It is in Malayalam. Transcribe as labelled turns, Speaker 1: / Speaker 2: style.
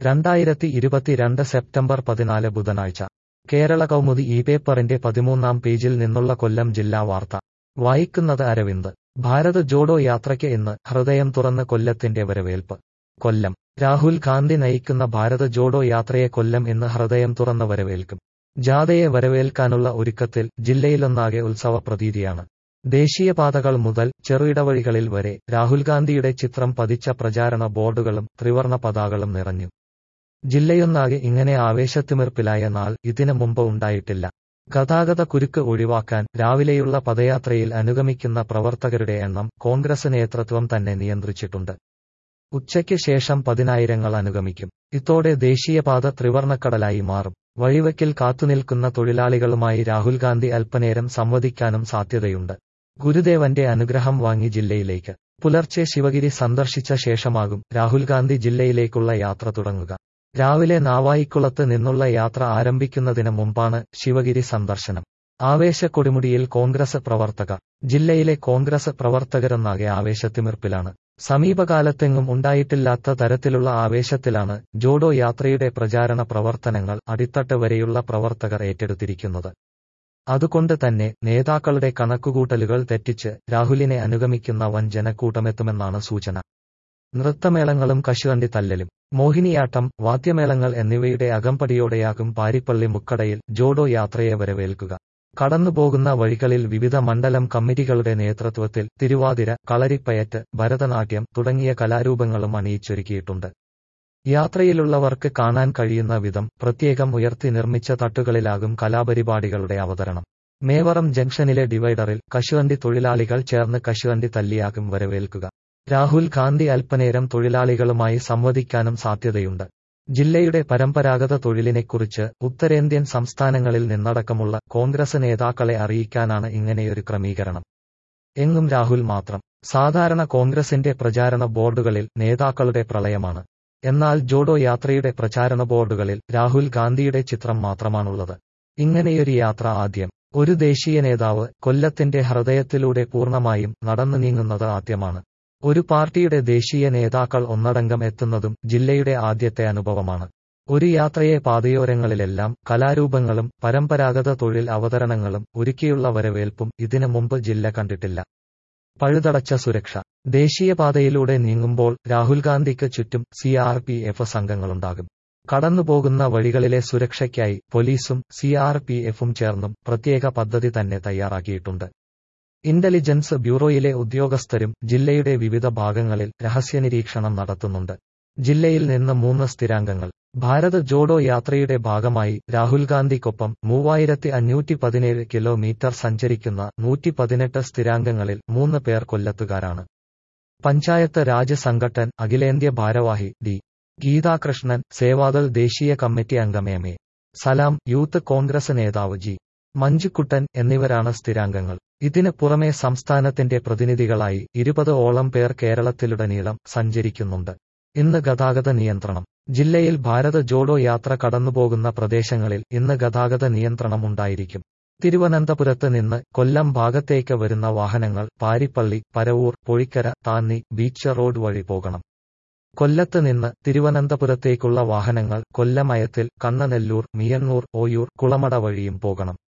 Speaker 1: രണ്ടായിരത്തി ഇരുപത്തിരണ്ട് സെപ്റ്റംബർ പതിനാല് ബുധനാഴ്ച കേരള കൗമുദി ഈ പേപ്പറിന്റെ പതിമൂന്നാം പേജിൽ നിന്നുള്ള കൊല്ലം ജില്ലാ വാർത്ത വായിക്കുന്നത് അരവിന്ദ് ഭാരത് ജോഡോ യാത്രയ്ക്ക് ഇന്ന് ഹൃദയം തുറന്ന് കൊല്ലത്തിന്റെ വരവേൽപ്പ് കൊല്ലം രാഹുൽ ഗാന്ധി നയിക്കുന്ന ഭാരത് ജോഡോ യാത്രയെ കൊല്ലം ഇന്ന് ഹൃദയം തുറന്ന് വരവേൽക്കും ജാഥയെ വരവേൽക്കാനുള്ള ഒരുക്കത്തിൽ ജില്ലയിലൊന്നാകെ ഉത്സവ പ്രതീതിയാണ് ദേശീയപാതകൾ മുതൽ ചെറുയിടവഴികളിൽ വരെ രാഹുൽ ഗാന്ധിയുടെ ചിത്രം പതിച്ച പ്രചാരണ ബോർഡുകളും ത്രിവർണ പതാകളും നിറഞ്ഞു ജില്ലയൊന്നാകെ ഇങ്ങനെ ആവേശത്തിമിർപ്പിലായ നാൾ ഇതിനു മുമ്പ് ഉണ്ടായിട്ടില്ല ഗതാഗത കുരുക്ക് ഒഴിവാക്കാൻ രാവിലെയുള്ള പദയാത്രയിൽ അനുഗമിക്കുന്ന പ്രവർത്തകരുടെ എണ്ണം കോൺഗ്രസ് നേതൃത്വം തന്നെ നിയന്ത്രിച്ചിട്ടുണ്ട് ഉച്ചയ്ക്ക് ശേഷം പതിനായിരങ്ങൾ അനുഗമിക്കും ഇതോടെ ദേശീയപാത ത്രിവർണക്കടലായി മാറും വഴിവെക്കിൽ കാത്തുനിൽക്കുന്ന തൊഴിലാളികളുമായി രാഹുൽ ഗാന്ധി അല്പനേരം സംവദിക്കാനും സാധ്യതയുണ്ട് ഗുരുദേവന്റെ അനുഗ്രഹം വാങ്ങി ജില്ലയിലേക്ക് പുലർച്ചെ ശിവഗിരി സന്ദർശിച്ച ശേഷമാകും രാഹുൽ ഗാന്ധി ജില്ലയിലേക്കുള്ള യാത്ര തുടങ്ങുക രാവിലെ നാവായിക്കുളത്ത് നിന്നുള്ള യാത്ര ആരംഭിക്കുന്നതിന് മുമ്പാണ് ശിവഗിരി സന്ദർശനം ആവേശക്കൊടിമുടിയിൽ കോൺഗ്രസ് പ്രവർത്തകർ ജില്ലയിലെ കോൺഗ്രസ് പ്രവർത്തകരൊന്നാകെ ആവേശത്തിമിർപ്പിലാണ് സമീപകാലത്തെങ്ങും ഉണ്ടായിട്ടില്ലാത്ത തരത്തിലുള്ള ആവേശത്തിലാണ് ജോഡോ യാത്രയുടെ പ്രചാരണ പ്രവർത്തനങ്ങൾ അടിത്തട്ട് വരെയുള്ള പ്രവർത്തകർ ഏറ്റെടുത്തിരിക്കുന്നത് അതുകൊണ്ട് തന്നെ നേതാക്കളുടെ കണക്കുകൂട്ടലുകൾ തെറ്റിച്ച് രാഹുലിനെ അനുഗമിക്കുന്ന വൻ ജനക്കൂട്ടമെത്തുമെന്നാണ് സൂചന നൃത്തമേളങ്ങളും കശുവണ്ടി തല്ലലും മോഹിനിയാട്ടം വാദ്യമേളങ്ങൾ എന്നിവയുടെ അകമ്പടിയോടെയാകും പാരിപ്പള്ളി മുക്കടയിൽ ജോഡോ യാത്രയെ വരവേൽക്കുക കടന്നുപോകുന്ന വഴികളിൽ വിവിധ മണ്ഡലം കമ്മിറ്റികളുടെ നേതൃത്വത്തിൽ തിരുവാതിര കളരിപ്പയറ്റ് ഭരതനാട്യം തുടങ്ങിയ കലാരൂപങ്ങളും അണിയിച്ചൊരുക്കിയിട്ടുണ്ട് യാത്രയിലുള്ളവർക്ക് കാണാൻ കഴിയുന്ന വിധം പ്രത്യേകം ഉയർത്തി നിർമ്മിച്ച തട്ടുകളിലാകും കലാപരിപാടികളുടെ അവതരണം മേവറം ജംഗ്ഷനിലെ ഡിവൈഡറിൽ കശുവണ്ടി തൊഴിലാളികൾ ചേർന്ന് കശുവണ്ടി തല്ലിയാകും വരവേൽക്കുക രാഹുൽ ഗാന്ധി അല്പനേരം തൊഴിലാളികളുമായി സംവദിക്കാനും സാധ്യതയുണ്ട് ജില്ലയുടെ പരമ്പരാഗത തൊഴിലിനെക്കുറിച്ച് ഉത്തരേന്ത്യൻ സംസ്ഥാനങ്ങളിൽ നിന്നടക്കമുള്ള കോൺഗ്രസ് നേതാക്കളെ അറിയിക്കാനാണ് ഇങ്ങനെയൊരു ക്രമീകരണം എങ്ങും രാഹുൽ മാത്രം സാധാരണ കോൺഗ്രസിന്റെ പ്രചാരണ ബോർഡുകളിൽ നേതാക്കളുടെ പ്രളയമാണ് എന്നാൽ ജോഡോ യാത്രയുടെ പ്രചാരണ ബോർഡുകളിൽ രാഹുൽ ഗാന്ധിയുടെ ചിത്രം മാത്രമാണുള്ളത് ഇങ്ങനെയൊരു യാത്ര ആദ്യം ഒരു ദേശീയ നേതാവ് കൊല്ലത്തിന്റെ ഹൃദയത്തിലൂടെ പൂർണ്ണമായും നടന്നു നീങ്ങുന്നത് ആദ്യമാണ് ഒരു പാർട്ടിയുടെ ദേശീയ നേതാക്കൾ ഒന്നടങ്കം എത്തുന്നതും ജില്ലയുടെ ആദ്യത്തെ അനുഭവമാണ് ഒരു യാത്രയെ പാതയോരങ്ങളിലെല്ലാം കലാരൂപങ്ങളും പരമ്പരാഗത തൊഴിൽ അവതരണങ്ങളും ഒരുക്കിയുള്ള വരവേൽപ്പും ഇതിനു മുമ്പ് ജില്ല കണ്ടിട്ടില്ല പഴുതടച്ച സുരക്ഷ ദേശീയപാതയിലൂടെ നീങ്ങുമ്പോൾ രാഹുൽ ഗാന്ധിക്ക് ചുറ്റും സി ആർ പി എഫ് സംഘങ്ങളുണ്ടാകും കടന്നുപോകുന്ന വഴികളിലെ സുരക്ഷയ്ക്കായി പോലീസും സി ആർ പി എഫും ചേർന്നും പ്രത്യേക പദ്ധതി തന്നെ തയ്യാറാക്കിയിട്ടുണ്ട് ഇന്റലിജൻസ് ബ്യൂറോയിലെ ഉദ്യോഗസ്ഥരും ജില്ലയുടെ വിവിധ ഭാഗങ്ങളിൽ രഹസ്യനിരീക്ഷണം നടത്തുന്നുണ്ട് ജില്ലയിൽ നിന്ന് മൂന്ന് സ്ഥിരാംഗങ്ങൾ ഭാരത് ജോഡോ യാത്രയുടെ ഭാഗമായി രാഹുൽ ഗാന്ധിക്കൊപ്പം മൂവായിരത്തി അഞ്ഞൂറ്റി പതിനേഴ് കിലോമീറ്റർ സഞ്ചരിക്കുന്ന നൂറ്റി പതിനെട്ട് സ്ഥിരാംഗങ്ങളിൽ മൂന്ന് പേർ കൊല്ലത്തുകാരാണ് പഞ്ചായത്ത് രാജ് സംഘട്ടൻ അഖിലേന്ത്യ ഭാരവാഹി ഡി ഗീതാകൃഷ്ണൻ സേവാദൾ ദേശീയ കമ്മിറ്റി അംഗം M A Salam youth Congress നേതാവ് ജി മഞ്ജുക്കുട്ടൻ എന്നിവരാണ് സ്ഥിരാംഗങ്ങൾ ഇതിന് പുറമെ സംസ്ഥാനത്തിന്റെ പ്രതിനിധികളായി ഇരുപത് ഓളം പേർ കേരളത്തിലുടനീളം സഞ്ചരിക്കുന്നുണ്ട് ഇന്ന് ഗതാഗത നിയന്ത്രണം ജില്ലയിൽ ഭാരത് ജോഡോ യാത്ര കടന്നുപോകുന്ന പ്രദേശങ്ങളിൽ ഇന്ന് ഗതാഗത നിയന്ത്രണം ഉണ്ടായിരിക്കും തിരുവനന്തപുരത്ത് നിന്ന് കൊല്ലം ഭാഗത്തേക്ക് വരുന്ന വാഹനങ്ങൾ പാരിപ്പള്ളി പരവൂർ പൊഴിക്കര താന്നി ബീച്ച് റോഡ് വഴി പോകണം കൊല്ലത്ത് നിന്ന് തിരുവനന്തപുരത്തേക്കുള്ള വാഹനങ്ങൾ കൊല്ലമയത്തിൽ കണ്ണനെല്ലൂർ മിയന്നൂർ ഓയൂർ കുളമട വഴിയും പോകണം